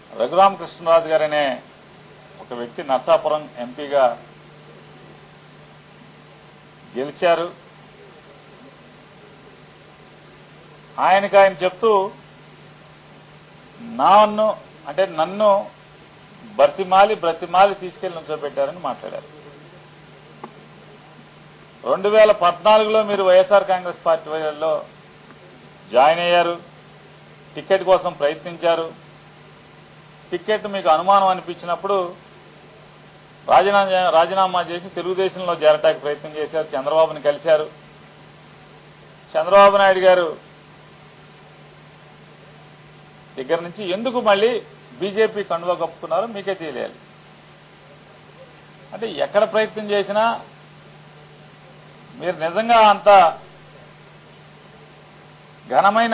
రఘురామకృష్ణరాజు గారనే ఒక వ్యక్తి నర్సాపురం ఎంపీగా గెలిచారు ఆయనకు ఆయన చెప్తూ నన్ను అంటే నన్ను బ్రతిమాలి బ్రతిమాలి తీసుకెళ్లి నుంచోబెట్టారని మాట్లాడారు రెండు వేల పద్నాలుగులో మీరు వైఎస్ఆర్ కాంగ్రెస్ పార్టీ లో జాయిన్ అయ్యారు టికెట్ కోసం ప్రయత్నించారు టికెట్ మీకు అనుమానం అనిపించినప్పుడు రాజీనామా రాజీనామా చేసి తెలుగుదేశంలో చేరటానికి ప్రయత్నం చేశారు చంద్రబాబుని కలిశారు చంద్రబాబు నాయుడు గారు దగ్గర నుంచి ఎందుకు మళ్ళీ బీజేపీ కండువా కప్పుకున్నారో మీకే తెలియాలి అంటే ఎక్కడ ప్రయత్నం చేసినా మీరు నిజంగా అంత ఘనమైన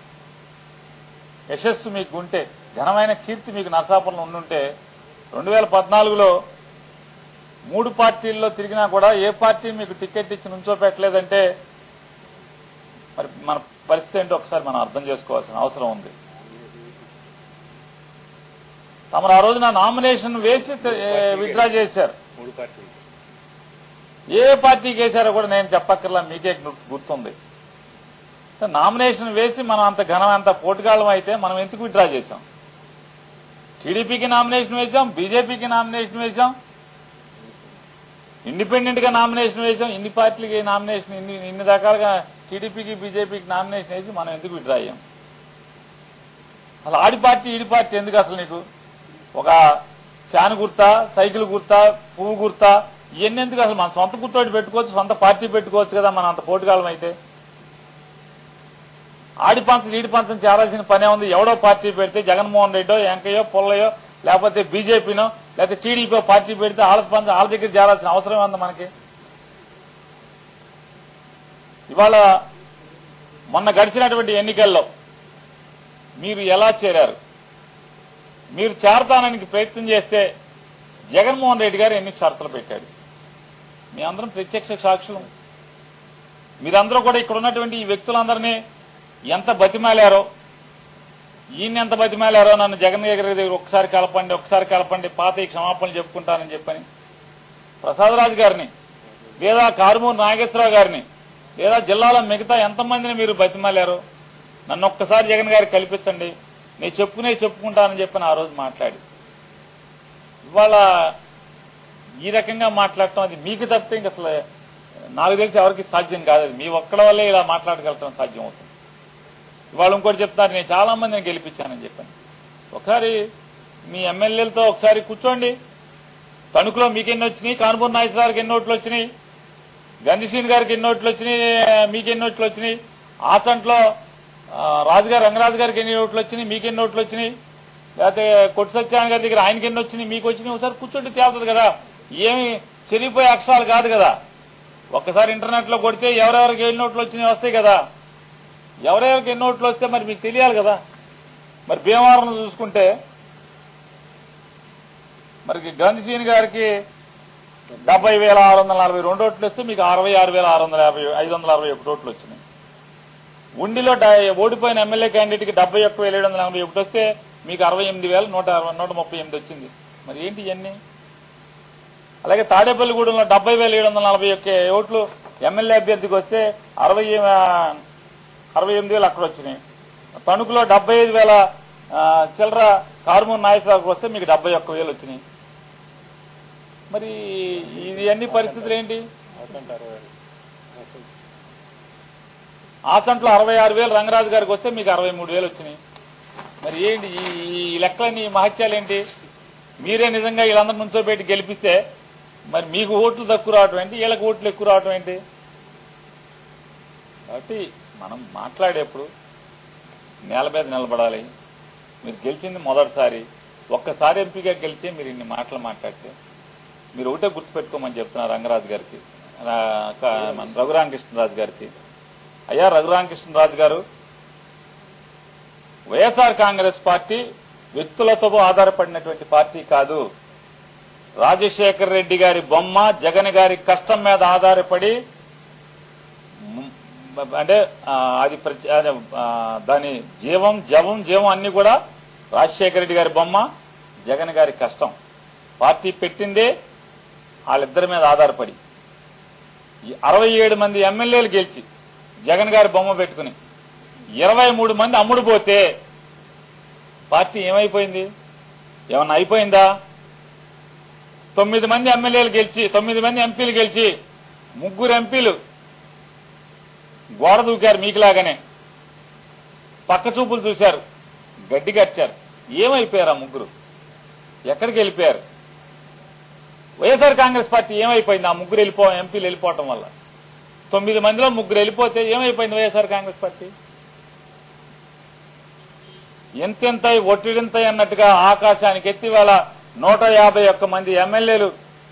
యశస్సు మీకు ఉంటే ఘనమైన కీర్తి మీకు నరసాపురంలో ఉండుంటే రెండు వేల పద్నాలుగులో మూడు పార్టీల్లో తిరిగినా కూడా ఏ పార్టీ మీకు టికెట్ ఇచ్చి నుంచోపెట్టలేదంటే మరి మన పరిస్థితి ఏంటో ఒకసారి మనం అర్థం చేసుకోవాల్సిన అవసరం ఉంది తమరు ఆ రోజున నామినేషన్ వేసి విత్డ్రా చేశారు మూడు పార్టీలు ఏ పార్టీకి వేశారో కూడా నేను చెప్పక్కర్లా మీకే గుర్తు- గుర్తుంది నామినేషన్ వేసి మనం అంత ఘనం అంత పోటుగాళ్ళం అయితే మనం ఎందుకు విత్డ్రా చేశాం టీడీపీకి నామినేషన్ వేశాం బీజేపీకి నామినేషన్ వేశాం ఇండిపెండెంట్ గా నామినేషన్ వేశాం ఇన్ని పార్టీలకి నామినేషన్ ఇన్ని ఇన్ని రకాలుగా టీడీపీకి బీజేపీకి నామినేషన్ వేసి మనం ఎందుకు విత్డ్రా అయ్యాం అసలు ఆడి పార్టీ ఈడి పార్టీ ఎందుకు అసలు నీకు ఒక ఫ్యాన్ గుర్తా సైకిల్ గుర్తా పువ్వు గుర్తా ఇవన్నీ ఎందుకు అసలు మన సొంత గుర్తోటి పెట్టుకోవచ్చు సొంత పార్టీ పెట్టుకోవచ్చు కదా మన అంత పోటుకాలం అయితే ఆడి పంచం ఈడి పంచం చేరాల్సిన పనే ఉంది ఎవడో పార్టీ పెడితే జగన్మోహన్ రెడ్డో వెంకయ్యో పుల్లయ్యో లేకపోతే బీజేపీనో లేకపోతే టీడీపీ పార్టీ పెడితే వాళ్ళ పంచం వాళ్ళ దగ్గర చేరాల్సిన అవసరం ఉంది మనకి ఇవాళ మొన్న గడిచినటువంటి ఎన్నికల్లో మీరు ఎలా చేరారు మీరు చేరతానికి ప్రయత్నం చేస్తే జగన్మోహన్ రెడ్డి గారు ఎన్ని షరతులు పెట్టాడు మీ అందరం ప్రత్యక్ష సాక్షులు మీరందరూ కూడా ఇక్కడ ఉన్నటువంటి ఈ వ్యక్తులందరినీ ఎంత బతిమాలారో ఈయన ఎంత బతిమాలారో నన్ను జగన్ గారి దగ్గర ఒకసారి కలపండి ఒకసారి కలపండి పాత ఈ క్షమాపణలు చెప్పుకుంటానని చెప్పని ప్రసాదరాజు గారిని లేదా కారుమూరు నాగేశ్వరరావు గారిని లేదా జిల్లాలో మిగతా ఎంతమందిని మీరు బతిమాలారో నన్ను ఒక్కసారి జగన్ గారికి కల్పించండి నేను చెప్పుకునే చెప్పుకుంటానని చెప్పని ఆ రోజు మాట్లాడి ఇవాళ ఈ రకంగా మాట్లాడటం అది మీకు తప్పితే ఇంక అసలు నాకు తెలిసి ఎవరికి సాధ్యం కాదు అది మీ ఒక్కడ వల్లే ఇలా మాట్లాడగలటం సాధ్యం అవుతుంది ఇవాళ ఇంకోటి చెప్తారు నేను చాలా మందిని గెలిపించానని చెప్పాను ఒకసారి మీ ఎమ్మెల్యేలతో ఒకసారి కూర్చోండి తణుకులో మీకు ఎన్ని వచ్చినాయి కానుపూర్ నాగేశ్వరరావుకి ఎన్ని ఓట్లు వచ్చినాయి గంధిసీన్ గారికి ఎన్ని ఓట్లు వచ్చినాయి మీకు ఎన్ని ఓట్లు వచ్చినాయి ఆచంట్లో ఆ, రాజుగారు రంగరాజు గారికి ఎన్ని ఓట్లు వచ్చినాయి మీకు ఎన్ని ఓట్లు వచ్చినాయి లేకపోతే కొట్టు సత్యనారాయణ గారి దగ్గర ఆయనకి ఎన్ని వచ్చినాయి మీకు వచ్చినాయి ఒకసారి కూర్చోండి తేలుతుంది కదా ఏమి చెరిగిపోయే అక్షరాలు కాదు కదా ఒక్కసారి ఇంటర్నెట్ లో కొడితే ఎవరెవరికి ఎన్ని ఓట్లు వచ్చినాయి వస్తాయి కదా ఎవరెవరికి ఎన్ని ఓట్లు వస్తే మరి మీకు తెలియాలి కదా మరి భీమవరం చూసుకుంటే మరి గాంధీసీని గారికి డెబ్బై వేల ఆరు వందల నలభై రెండు ఓట్లు వస్తే మీకు అరవై ఆరు వేల ఆరు వందల యాభై ఐదు వందల అరవై ఒకటి ఓట్లు వచ్చినాయి ఉండిలో డ- ఓడిపోయిన ఎమ్మెల్యే క్యాండిడేట్ కి డెబ్బై ఒక్క వేల ఏడు వందల ఎనభై ఒకటి వస్తే మీకు అరవై ఎనిమిది వేల నూట అరవై నూట ముప్పై ఎనిమిది వచ్చింది మరి ఏంటి ఇవన్నీ అలాగే తాడేపల్లిగూడెంలో డెబ్బై వేల ఏడు వందల నలభై ఒక్క ఓట్లు ఎమ్మెల్యే అభ్యర్థికి వస్తే అరవై ఆ, అరవై ఎనిమిది వేలు అక్కడ వచ్చినాయి తణుకులో డెబ్బై ఐదు వేల ఆ, చిల్లర కారుమూరు నాగేశ్వరరావుకి వస్తే మీకు డెబ్బై ఒక్క వేలు వచ్చినాయి మరి ఇది అన్ని పరిస్థితులు ఏంటి అసలు అరవై ఆరు. అసలు ఆచంట్లో అరవై ఆరు వేలు రంగరాజు గారికి వస్తే మీకు అరవై మూడు వేలు వచ్చినాయి మరి ఏంటి ఈ ఈ లెక్కలని ఈ మహత్యాలు ఏంటి మీరే నిజంగా వీళ్ళందరూ నుంచోబెట్టి గెలిపిస్తే మరి మీకు ఓట్లు తక్కువ రావటం ఏంటి వీళ్ళకి ఓట్లు ఎక్కువ రావటం ఏంటి కాబట్టి మనం మాట్లాడేప్పుడు నేల మీద నిలబడాలి మీరు గెలిచింది మొదటిసారి ఒక్కసారి ఎంపీగా గెలిచి మీరు ఇన్ని మాటలు మాట్లాడితే మీరు ఒకటే గుర్తుపెట్టుకోమని చెప్తున్నారు రంగరాజు గారికి రా- క- మన రఘురామకృష్ణరాజు గారికి అయ్యా రఘురామకృష్ణరాజు గారు వైఎస్ఆర్ కాంగ్రెస్ పార్టీ వ్యక్తులతో ఆధారపడినటువంటి పార్టీ కాదు రాజశేఖర్ రెడ్డి గారి బొమ్మ జగన్ గారి కష్టం మీద ఆధారపడి మ్, అంటే ఆ, అది ప్రచ- అదే, ఆ, దాని జీవం జవం జీవం అన్ని కూడా రాజశేఖర రెడ్డి గారి బొమ్మ జగన్ గారి కష్టం పార్టీ పెట్టిందే వాళ్ళిద్దరి మీద ఆధారపడి ఈ అరవై ఏడు మంది ఎమ్మెల్యేలు గెలిచి జగన్ గారి బొమ్మ పెట్టుకుని ఇరవై మూడు మంది అమ్ముడు పోతే పార్టీ ఏమైపోయింది ఏమన్నా అయిపోయిందా తొమ్మిది మంది ఎమ్మెల్యేలు గెలిచి తొమ్మిది మంది ఎంపీలు గెలిచి ముగ్గురు ఎంపీలు గోడ దూకారు మీకులాగానే పక్క చూపులు చూశారు గడ్డి కచ్చారు ఏమైపోయారు ఆ ముగ్గురు ఎక్కడికి వెళ్ళిపోయారు వైఎస్ఆర్ కాంగ్రెస్ పార్టీ ఏమైపోయింది ఆ ముగ్గురు వెళ్ళిపో ఎంపీలు వెళ్ళిపోవటం వల్ల తొమ్మిది మందిలో ముగ్గురు వెళ్ళిపోతే ఏమైపోయింది వైఎస్ఆర్ కాంగ్రెస్ పార్టీ ఎంతెంత ఒట్టిడింత అన్నట్టుగా ఆకాశానికి ఎత్తి వాళ్ళ నూట యాభై ఒక్క మంది ఎమ్మెల్యేలు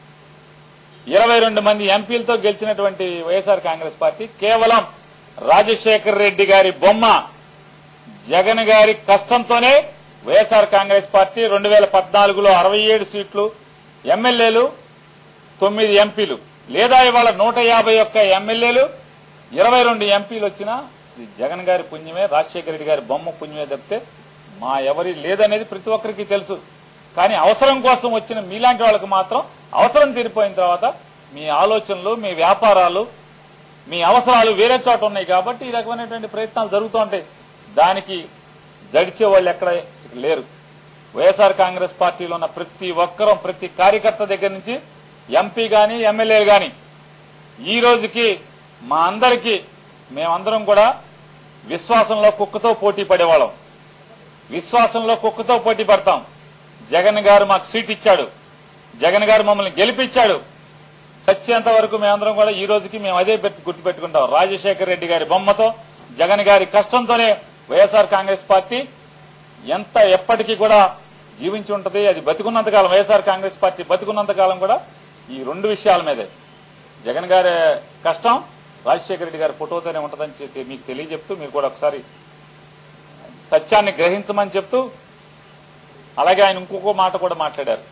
ఇరవై రెండు మంది ఎంపీలతో గెలిచినటువంటి వైఎస్ఆర్ కాంగ్రెస్ పార్టీ కేవలం రాజశేఖర్ రెడ్డి గారి బొమ్మ జగన్ గారి కష్టంతోనే వైఎస్ఆర్ కాంగ్రెస్ పార్టీ రెండు వేల పద్నాలుగులో అరవై ఏడు సీట్లు ఎమ్మెల్యేలు తొమ్మిది ఎంపీలు లేదా ఇవాళ నూట యాభై ఒక్క ఎమ్మెల్యేలు ఇరవై రెండు ఎంపీలు వచ్చినా ఇది జగన్ గారి పుణ్యమే రాజశేఖర రెడ్డి గారి బొమ్మ పుణ్యమే తప్పితే మా ఎవరి లేదనేది ప్రతి ఒక్కరికి తెలుసు కానీ అవసరం కోసం వచ్చిన మీలాంటి వాళ్ళకి మాత్రం అవసరం తీరిపోయిన తర్వాత మీ ఆలోచనలు మీ వ్యాపారాలు మీ అవసరాలు వేరే చోట ఉన్నాయి కాబట్టి ఈ రకమైనటువంటి ప్రయత్నాలు జరుగుతూ ఉంటాయి దానికి జడిచే వాళ్ళు ఎక్కడ లేరు వైఎస్ఆర్ కాంగ్రెస్ పార్టీలో ఉన్న ప్రతి ఒక్కరం ప్రతి కార్యకర్త దగ్గర నుంచి ఎంపీ గాని ఎమ్మెల్యేలు గాని ఈ రోజుకి మా అందరికీ మేమందరం కూడా విశ్వాసంలో కుక్కతో పోటీ పడేవాళ్ళం విశ్వాసంలో కుక్కతో పోటీ పడతాం జగన్ గారు మాకు సీట్ ఇచ్చాడు జగన్ గారు మమ్మల్ని గెలిపించాడు చచ్చేంత వరకు మేమందరం కూడా ఈ రోజుకి మేము అదే పెట్టి గుర్తుపెట్టుకుంటాం రాజశేఖర రెడ్డి గారి బొమ్మతో జగన్ గారి కష్టంతోనే వైఎస్ఆర్ కాంగ్రెస్ పార్టీ ఎంత ఎప్పటికీ కూడా జీవించి ఉంటది అది బతికున్నంత కాలం వైఎస్ఆర్ కాంగ్రెస్ పార్టీ బతికున్నంత కాలం కూడా ఈ రెండు విషయాల మీదే జగన్ గారి కష్టం రాజశేఖర రెడ్డి గారి ఫోటోతోనే ఉంటదని చెప్పి మీకు తెలియజెప్తూ మీరు కూడా ఒకసారి సత్యాన్ని గ్రహించమని చెప్తూ అలాగే ఆయన ఇంకొక మాట కూడా మాట్లాడారు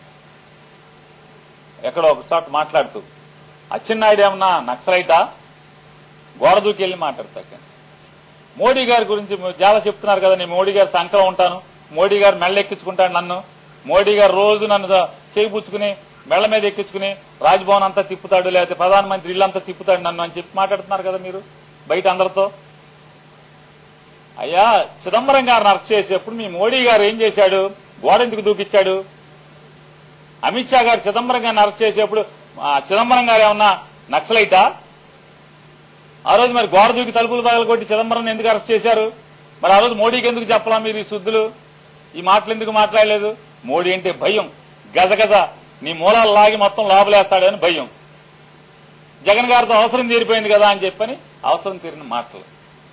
ఎక్కడో ఒక చోట మాట్లాడుతూ అచ్చెన్నాయుడు ఏమన్నా నక్సలైటా గోడ దూకి వెళ్ళి మాట్లాడతాక మోడీ గారి గురించి మీరు చాలా చెప్తున్నారు కదా నేను మోడీ గారి సంకలం ఉంటాను మోడీ గారు మెళ్ళ ఎక్కించుకుంటాడు నన్ను మోడీ గారు రోజు నన్ను చేయిపుచ్చుకుని మెళ్ళ మీద ఎక్కించుకుని రాజ్భవన్ అంతా తిప్పుతాడు లేకపోతే ప్రధానమంత్రి ఇల్లంతా తిప్పుతాడు నన్ను అని చెప్పి మాట్లాడుతున్నారు కదా మీరు బయట అందరితో అయ్యా చిదంబరం గారిని అరెస్ట్ చేసేప్పుడు మీ మోడీ గారు ఏం చేశాడు గోడ ఎందుకు దూకిచ్చాడు అమిత్ షా గారు చిదంబరం గారిని అరెస్ట్ చేసేప్పుడు ఆ చిదంబరం గారు ఏమన్నా నక్సలైటా ఆ రోజు మరి గోడ దూకి తలుపులు పగల కొట్టి చిదంబరం ఎందుకు అరెస్ట్ చేశారు మరి ఆ రోజు మోడీకి ఎందుకు చెప్పలా మీరు ఈ శుద్ధులు ఈ మాటలు ఎందుకు మాట్లాడలేదు మోడీ అంటే భయం గజగజ నీ మూలాలు లాగి మొత్తం లోపలేస్తాడని భయం జగన్ గారితో అవసరం తీరిపోయింది కదా అని చెప్పని అవసరం తీరిన మాటలు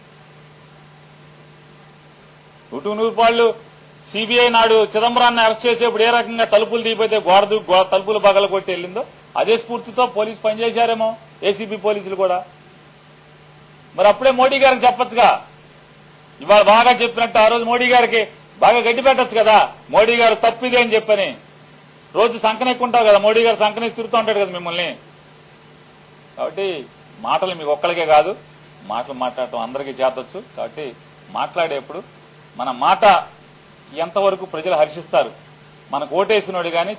నూటు నూరుపాళ్ళు సిబిఐ నాడు చిదంబరాన్ని అరెస్ట్ చేసేప్పుడు ఏ రకంగా తలుపులు తీపోతే గోడ దూ- గో- తలుపులు బగల కొట్టి వెళ్ళిందో అదే స్ఫూర్తితో పోలీసు పనిచేశారేమో ఏసీబీ పోలీసులు కూడా మరి అప్పుడే మోడీ గారికి చెప్పొచ్చుగా ఇవాళ బాగా చెప్పినట్టు ఆ రోజు మోడీ గారికి బాగా గడ్డి పెట్టచ్చు కదా మోడీ గారు తప్పిదే అని చెప్పని రోజు సంకనెక్కుంటావు కదా మోడీ గారు సంకనెక్కి తిరుగుతూ ఉంటాడు కదా మిమ్మల్ని కాబట్టి మాటలు మీకు ఒక్కరికే కాదు మాటలు మాట్లాడటం అందరికీ చేతొచ్చు కాబట్టి మాట్లాడేప్పుడు మన మాట ఎంతవరకు ప్రజలు హర్షిస్తారు మనకు ఓటేసినోడు కానీ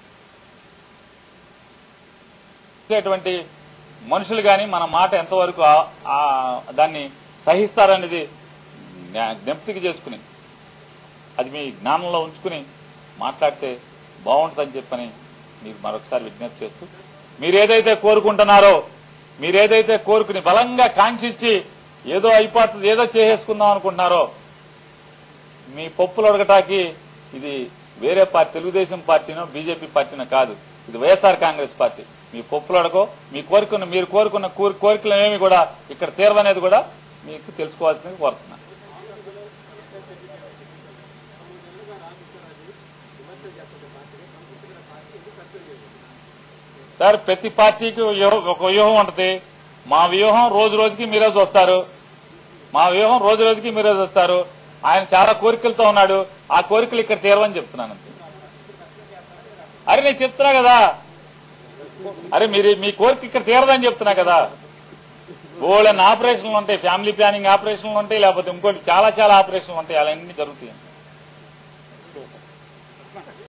చూసేటువంటి మనుషులు కానీ మన మాట ఎంతవరకు ఆ- ఆ దాన్ని సహిస్తారనేది జ్ఞా- జ్ఞప్తికి చేసుకుని అది మీ జ్ఞానంలో ఉంచుకుని మాట్లాడితే బాగుంటుందని చెప్పని మీకు మరొకసారి విజ్ఞప్తి చేస్తూ మీరు ఏదైతే కోరుకుంటున్నారో మీరు ఏదైతే కోరుకుని బలంగా కాంక్షించి ఏదో అయిపోతుంది ఏదో చేసేసుకుందాం అనుకుంటున్నారో మీ పప్పులు అడగటానికి ఇది వేరే పార్టీ తెలుగుదేశం పార్టీనో బీజేపీ పార్టీనో కాదు ఇది వైఎస్ఆర్ కాంగ్రెస్ పార్టీ మీ పప్పులు అడగో మీ కోరుకున్న మీరు కోరుకున్న కోరి- కోరికలు ఏమి కూడా ఇక్కడ తీరవనేది కూడా మీకు తెలుసుకోవాల్సింది కోరుతున్నాను సార్ ప్రతి పార్టీకి ఒక వ్యూహం- ఒక వ్యూహం ఉంటుంది మా వ్యూహం రోజు రోజుకి మీరే చూస్తారు మా వ్యూహం రోజు రోజుకి మీరే చూస్తారు ఆయన చాలా కోరికలతో ఉన్నాడు ఆ కోరికలు ఇక్కడ తీరవని చెప్తున్నాను అంతే అరే నేను చెప్తున్నా కదా అరే మీరు మీ కోరిక ఇక్కడ తీరదని చెప్తున్నా కదా బోళ్ళని ఆపరేషన్లు ఉంటాయి ఫ్యామిలీ ప్లానింగ్ ఆపరేషన్లు ఉంటాయి లేకపోతే ఇంకోటి చాలా చాలా ఆపరేషన్లు ఉంటాయి అవన్నీ జరుగుతాయి ఓకే సార్